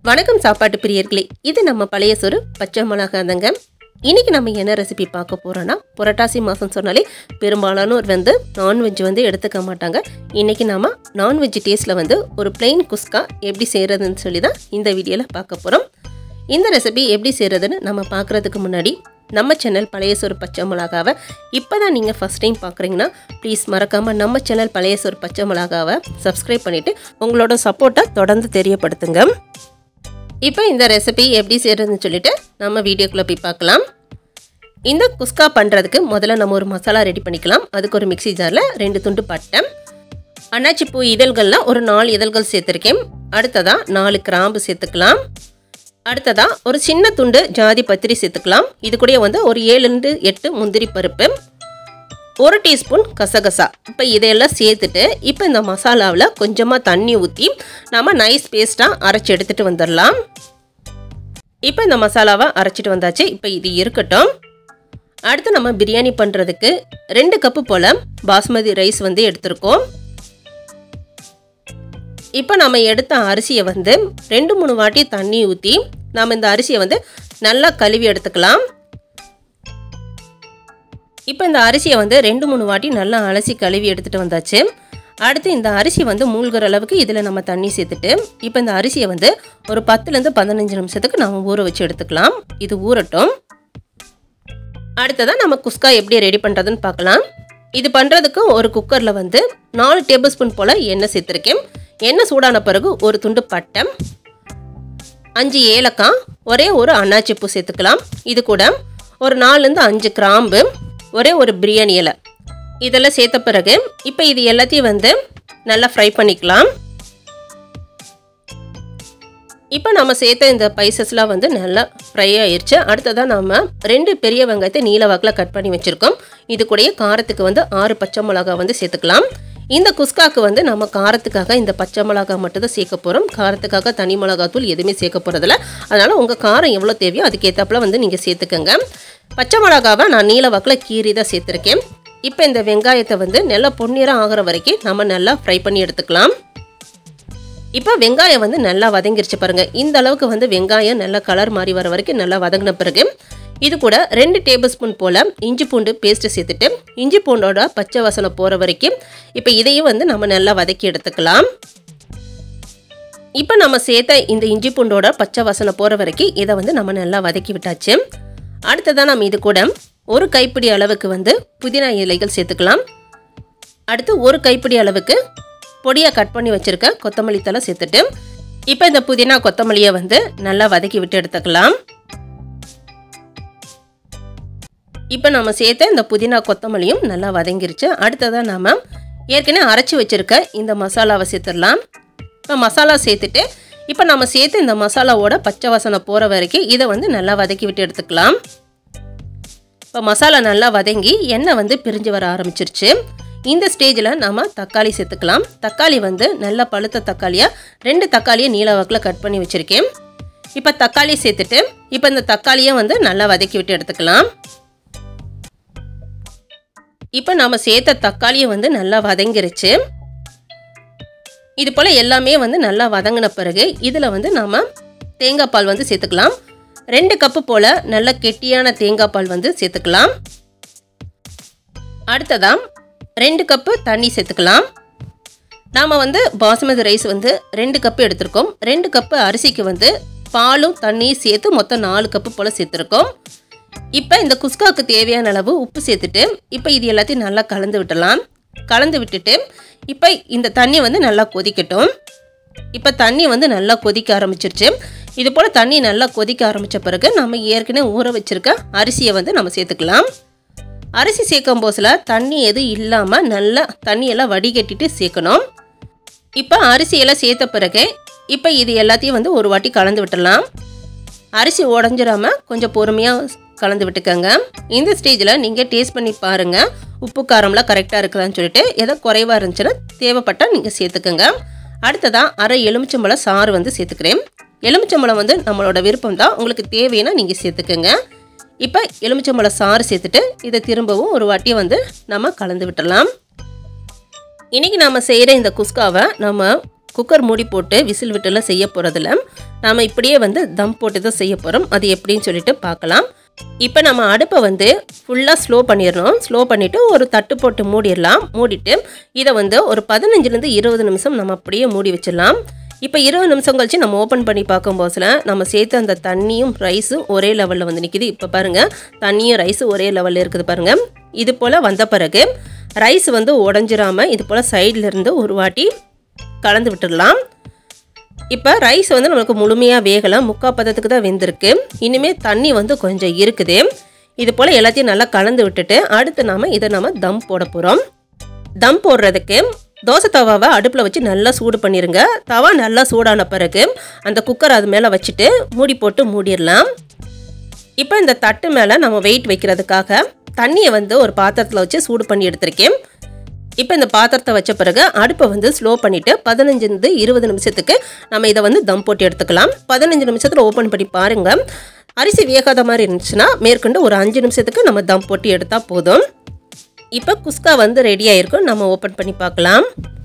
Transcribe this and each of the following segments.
வணக்கம் சாப்பாட்டு பிரியர்களே இது நம்ம பழைய சோறு பச்சை மிளகாதங்க இன்னைக்கு நம்ம என்ன ரெசிபி பார்க்க போறோம்னா புரட்டாசி மாதம் சொன்னாலே பெரும்பாலானோர் வந்து நான்வெஜ் வந்து எடுத்துக்க மாட்டாங்க இன்னைக்கு நாம நான்வெஜ் டேஸ்ட்டில் வந்து ஒரு plain குஸ்கா எப்படி செய்கிறதுன்னு சொல்லி தான் இந்த வீடியோவில் பார்க்க போகிறோம் இந்த ரெசிபி எப்படி செய்கிறதுன்னு நம்ம பார்க்குறதுக்கு முன்னாடி நம்ம சேனல் பழைய சோறு பச்சை மிளகாவை இப்போ தான் நீங்கள் ஃபஸ்ட் டைம் பார்க்குறீங்கன்னா ப்ளீஸ் மறக்காமல் நம்ம சேனல் பழைய சோறு பச்சை மிளகாவை சப்ஸ்கிரைப் பண்ணிவிட்டு உங்களோட சப்போர்ட்டை தொடர்ந்து தெரியப்படுத்துங்க இப்போ இந்த ரெசிபி எப்படி செய்கிறதுன்னு சொல்லிட்டு நம்ம வீடியோக்குள்ளே போய் பார்க்கலாம் இந்த குஸ்கா பண்ணுறதுக்கு முதல்ல நம்ம ஒரு மசாலா ரெடி பண்ணிக்கலாம் அதுக்கு ஒரு மிக்ஸி ஜாரில் ரெண்டு துண்டு பட்டை அன்னாச்சி பூ இதழ்களில் ஒரு நாலு இதழ்கள் சேர்த்துருக்கேன் அடுத்ததாக நாலு கிராம்பு சேர்த்துக்கலாம் அடுத்ததாக ஒரு சின்ன துண்டு ஜாதி பத்திரி சேர்த்துக்கலாம் இது கூட வந்து ஒரு ஏழுலேருந்து எட்டு முந்திரி பருப்பு ஒரு டீஸ்பூன் கசகசா இப்போ இதையெல்லாம் சேர்த்துட்டு இப்போ இந்த மசாலாவில் கொஞ்சமாக தண்ணி ஊற்றி நம்ம நைஸ் பேஸ்ட்டாக அரைச்சி எடுத்துகிட்டு வந்துடலாம் இப்போ இந்த மசாலாவை அரைச்சிட்டு வந்தாச்சு இப்போ இது இருக்கட்டும் அடுத்து நம்ம பிரியாணி பண்ணுறதுக்கு ரெண்டு கப்பு போல் பாஸ்மதி ரைஸ் வந்து எடுத்திருக்கோம் இப்போ நம்ம எடுத்த அரிசியை வந்து ரெண்டு மூணு வாட்டி தண்ணி ஊற்றி நாம் இந்த அரிசியை வந்து நல்லா கழுவி எடுத்துக்கலாம் இப்போ இந்த அரிசியை வந்து ரெண்டு மூணு வாட்டி நல்லா அலசி கழுவி எடுத்துகிட்டு வந்தாச்சு அடுத்து இந்த அரிசி வந்து மூழ்கிற அளவுக்கு இதில் நம்ம தண்ணி சேர்த்துட்டு இப்போ இந்த அரிசியை வந்து ஒரு பத்துலேருந்து பதினஞ்சு நிமிஷத்துக்கு நம்ம ஊற வச்சு எடுத்துக்கலாம் இது ஊறட்டும் அடுத்ததாக நம்ம குஸ்கா எப்படி ரெடி பண்ணுறதுன்னு பார்க்கலாம் இது பண்ணுறதுக்கு ஒரு குக்கரில் வந்து நாலு டேபிள் ஸ்பூன் போல் எண்ணெய் சேர்த்துருக்கேன் எண்ணெய் சூடான பிறகு ஒரு துண்டு பட்டை அஞ்சு ஏலக்காய் ஒரே ஒரு அன்னாச்சி பூ சேர்த்துக்கலாம் இது கூட ஒரு நாலுலேருந்து அஞ்சு கிராம்பு ஒரே ஒரு பிரியாணி இலை இதெல்லாம் சேர்த்த பிறகு இப்போ இது எல்லாத்தையும் வந்து நல்லா ஃப்ரை பண்ணிக்கலாம் இப்போ நம்ம சேர்த்த இந்த பைசஸ்லாம் வந்து நல்லா ஃப்ரை ஆயிடுச்சு அடுத்ததாக நம்ம ரெண்டு பெரிய வெங்காயத்தை நீல வாக்கில் கட் பண்ணி வச்சுருக்கோம் இது கூடயே காரத்துக்கு வந்து ஆறு பச்சை மிளகா வந்து சேர்த்துக்கலாம் இந்த குஸ்காக்கு வந்து நம்ம காரத்துக்காக இந்த பச்சை மிளகா மட்டும் தான் சேர்க்க போகிறோம் காரத்துக்காக தனி மிளகாத்தூள் எதுவுமே சேர்க்க போகிறதில்ல அதனால் உங்கள் காரம் எவ்வளோ தேவையோ அதுக்கேற்றாப்புல வந்து நீங்கள் சேர்த்துக்கோங்க பச்சை மிளகாவை நான் நீல வாக்கில் கீரி தான் சேர்த்துருக்கேன் இப்போ இந்த வெங்காயத்தை வந்து நல்லா பொன்னிறம் ஆகிற வரைக்கும் நம்ம நல்லா ஃப்ரை பண்ணி எடுத்துக்கலாம் இப்போ வெங்காயம் வந்து நல்லா வதங்கிருச்சு பாருங்கள் இந்த அளவுக்கு வந்து வெங்காயம் நல்லா கலர் மாறி வர வரைக்கும் நல்லா வதங்கின பிறகு இது கூட ரெண்டு டேபிள் ஸ்பூன் போல் இஞ்சி பூண்டு பேஸ்ட்டு சேர்த்துட்டு இஞ்சி பூண்டோட பச்சை வாசனை போகிற வரைக்கும் இப்போ இதையும் வந்து நம்ம நல்லா வதக்கி எடுத்துக்கலாம் இப்போ நம்ம சேர்த்த இந்த இஞ்சி பூண்டோட பச்சை வாசனை போகிற வரைக்கும் இதை வந்து நம்ம நல்லா வதக்கி விட்டாச்சு அடுத்ததாக நம்ம இது கூட ஒரு கைப்பிடி அளவுக்கு வந்து புதினா இலைகள் சேர்த்துக்கலாம் அடுத்து ஒரு கைப்பிடி அளவுக்கு பொடியாக கட் பண்ணி வச்சுருக்க கொத்தமல்லி தலை சேர்த்துட்டு இப்போ இந்த புதினா கொத்தமல்லியை வந்து நல்லா வதக்கி விட்டு எடுத்துக்கலாம் இப்போ நம்ம சேர்த்த இந்த புதினா கொத்தமல்லியும் நல்லா வதங்கிருச்சு அடுத்ததாக நாம் ஏற்கனவே அரைச்சி வச்சுருக்க இந்த மசாலாவை சேர்த்துடலாம் இப்போ மசாலா சேர்த்துட்டு இப்போ நம்ம சேர்த்து இந்த மசாலாவோட பச்சை வாசனை போகிற வரைக்கும் இதை வந்து நல்லா வதக்கி விட்டு எடுத்துக்கலாம் இப்போ மசாலா நல்லா வதங்கி எண்ணெய் வந்து பிரிஞ்சு வர ஆரம்பிச்சிருச்சு இந்த ஸ்டேஜில் நாம் தக்காளி சேர்த்துக்கலாம் தக்காளி வந்து நல்ல பழுத்த தக்காளியாக ரெண்டு தக்காளியை நீல வாக்கில் கட் பண்ணி வச்சுருக்கேன் இப்போ தக்காளி சேர்த்துட்டு இப்போ இந்த தக்காளியை வந்து நல்லா வதக்கி விட்டு எடுத்துக்கலாம் இப்போ நாம் சேர்த்த தக்காளியை வந்து நல்லா வதங்கிருச்சு இது போல் எல்லாமே வந்து நல்லா வதங்கின பிறகு இதில் வந்து நாம் தேங்காய் பால் வந்து சேர்த்துக்கலாம் ரெண்டு கப்பு போல் நல்ல கெட்டியான தேங்காய் பால் வந்து சேர்த்துக்கலாம் அடுத்ததாக ரெண்டு கப்பு தண்ணி சேர்த்துக்கலாம் நாம் வந்து பாசுமதி ரைஸ் வந்து ரெண்டு கப்பு எடுத்திருக்கோம் ரெண்டு கப்பு அரிசிக்கு வந்து பாலும் தண்ணியும் சேர்த்து மொத்தம் நாலு கப்பு போல் சேர்த்துருக்கோம் இப்போ இந்த குஸ்காவுக்கு தேவையான அளவு உப்பு சேர்த்துட்டு இப்போ இது எல்லாத்தையும் நல்லா கலந்து விட்டலாம் கலந்து விட்டுட்டு இப்போ இந்த தண்ணி வந்து நல்லா கொதிக்கட்டும் இப்போ தண்ணி வந்து நல்லா கொதிக்க ஆரம்பிச்சிருச்சு இது போல் தண்ணி நல்லா கொதிக்க ஆரம்பித்த பிறகு நம்ம ஏற்கனவே ஊற வச்சுருக்க அரிசியை வந்து நம்ம சேர்த்துக்கலாம் அரிசி சேர்க்கும் போதில் தண்ணி எதுவும் இல்லாமல் நல்லா தண்ணியெல்லாம் வடிகட்டிட்டு சேர்க்கணும் இப்போ அரிசியெல்லாம் சேர்த்த பிறகு இப்போ இது எல்லாத்தையும் வந்து ஒரு வாட்டி கலந்து விட்டுடலாம் அரிசி உடஞ்சிடாம கொஞ்சம் பொறுமையாக கலந்து விட்டுக்கோங்க இந்த ஸ்டேஜில் நீங்கள் டேஸ்ட் பண்ணி பாருங்கள் உப்பு காரம்லாம் கரெக்டாக இருக்குதான்னு சொல்லிட்டு எதோ குறைவாக இருந்துச்சுன்னா தேவைப்பட்டால் நீங்கள் சேர்த்துக்கோங்க அடுத்ததாக அரை எலுமிச்சம்பழம் சாறு வந்து சேர்த்துக்கிறேன் எலுமிச்சம்பழம் வந்து நம்மளோட விருப்பம் தான் உங்களுக்கு தேவைன்னா நீங்கள் சேர்த்துக்கோங்க இப்போ எலுமிச்சம்பழம் சாறு சேர்த்துட்டு இதை திரும்பவும் ஒரு வாட்டி வந்து நம்ம கலந்து விட்டுடலாம் இன்றைக்கி நம்ம செய்கிற இந்த குஸ்காவை நம்ம குக்கர் மூடி போட்டு விசில் விட்டுலாம் செய்ய போகிறதில்ல நாம் இப்படியே வந்து தம் போட்டு தான் செய்ய போகிறோம் அது எப்படின்னு சொல்லிட்டு பார்க்கலாம் இப்போ நம்ம அடுப்பை வந்து ஃபுல்லாக ஸ்லோ பண்ணிடணும் ஸ்லோ பண்ணிவிட்டு ஒரு தட்டு போட்டு மூடிடலாம் மூடிட்டு இதை வந்து ஒரு பதினஞ்சுலேருந்து இருபது நிமிஷம் நம்ம அப்படியே மூடி வச்சிடலாம் இப்போ இருபது நிமிஷம் கழிச்சு நம்ம ஓப்பன் பண்ணி பார்க்கும்போதுல நம்ம சேர்த்து அந்த தண்ணியும் ரைஸும் ஒரே லெவலில் வந்து நிற்கிது இப்போ பாருங்கள் தண்ணியும் ரைஸும் ஒரே லெவலில் இருக்குது பாருங்கள் இது போல் வந்த பிறகு ரைஸ் வந்து உடஞ்சிராமல் இது போல் சைடில் இருந்து ஒரு வாட்டி கலந்து விட்டுடலாம் இப்போ ரைஸ் வந்து நம்மளுக்கு முழுமையாக வேகலாம் முக்கால் பதத்துக்கு தான் வெந்திருக்கு இனிமேல் தண்ணி வந்து கொஞ்சம் இருக்குது இது போல் எல்லாத்தையும் நல்லா கலந்து விட்டுட்டு அடுத்து நாம் இதை நம்ம தம் போட போகிறோம் தம் போடுறதுக்கு தோசை தவாவை அடுப்பில் வச்சு நல்லா சூடு பண்ணிடுங்க தவா நல்லா சூடான பிறகு அந்த குக்கர் அது மேலே வச்சுட்டு மூடி போட்டு மூடிடலாம் இப்போ இந்த தட்டு மேலே நம்ம வெயிட் வைக்கிறதுக்காக தண்ணியை வந்து ஒரு பாத்திரத்தில் வச்சு சூடு பண்ணி எடுத்திருக்கேன் இப்போ இந்த பாத்திரத்தை வச்ச பிறகு அடுப்பை வந்து ஸ்லோ பண்ணிவிட்டு பதினஞ்சுலேருந்து இருபது நிமிஷத்துக்கு நம்ம இதை வந்து தம் போட்டு எடுத்துக்கலாம் பதினஞ்சு நிமிஷத்தில் ஓப்பன் பண்ணி பாருங்கள் அரிசி வேகாத மாதிரி இருந்துச்சுன்னா மேற்கொண்டு ஒரு அஞ்சு நிமிஷத்துக்கு நம்ம தம் போட்டு எடுத்தால் போதும் இப்போ குஸ்கா வந்து ரெடி ஆகிருக்கும் நம்ம ஓப்பன் பண்ணி பார்க்கலாம்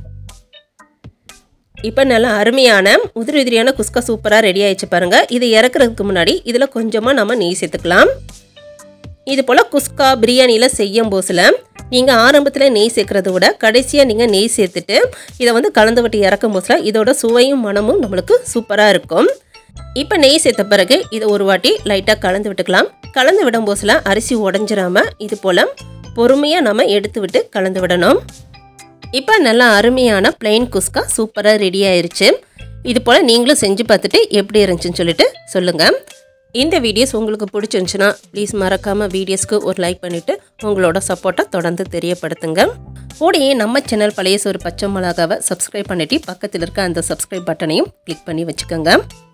இப்போ நல்லா அருமையான உதிரி உதிரியான குஸ்கா சூப்பராக ரெடி ஆயிடுச்சு பாருங்கள் இது இறக்குறதுக்கு முன்னாடி இதில் கொஞ்சமாக நம்ம நெய் சேர்த்துக்கலாம் இது போல் குஸ்கா பிரியாணியில் செய்யும் போசில் நீங்கள் ஆரம்பத்தில் நெய் சேர்க்குறத விட கடைசியாக நீங்கள் நெய் சேர்த்துட்டு இதை வந்து கலந்து விட்டு இறக்கும் போசில் இதோட சுவையும் மனமும் நம்மளுக்கு சூப்பராக இருக்கும் இப்போ நெய் சேர்த்த பிறகு இதை ஒரு வாட்டி லைட்டாக கலந்து விட்டுக்கலாம் கலந்து விடும் போசில் அரிசி உடஞ்சிராம இது போல் பொறுமையாக நம்ம எடுத்து விட்டு கலந்து விடணும் இப்போ நல்லா அருமையான பிளெயின் குஸ்கா சூப்பராக ரெடி ஆயிருச்சு இது போல் நீங்களும் செஞ்சு பார்த்துட்டு எப்படி இருந்துச்சுன்னு சொல்லிட்டு சொல்லுங்கள் இந்த வீடியோஸ் உங்களுக்கு பிடிச்சிருந்துச்சுன்னா ப்ளீஸ் மறக்காமல் வீடியோஸ்க்கு ஒரு லைக் பண்ணிவிட்டு உங்களோட சப்போர்ட்டை தொடர்ந்து தெரியப்படுத்துங்க கூடயே நம்ம சேனல் பழைய சோறு பச்சை மிளகாவை சப்ஸ்கிரைப் பண்ணிட்டு பக்கத்தில் இருக்க அந்த சப்ஸ்கிரைப் பட்டனையும் கிளிக் பண்ணி வச்சுக்கோங்க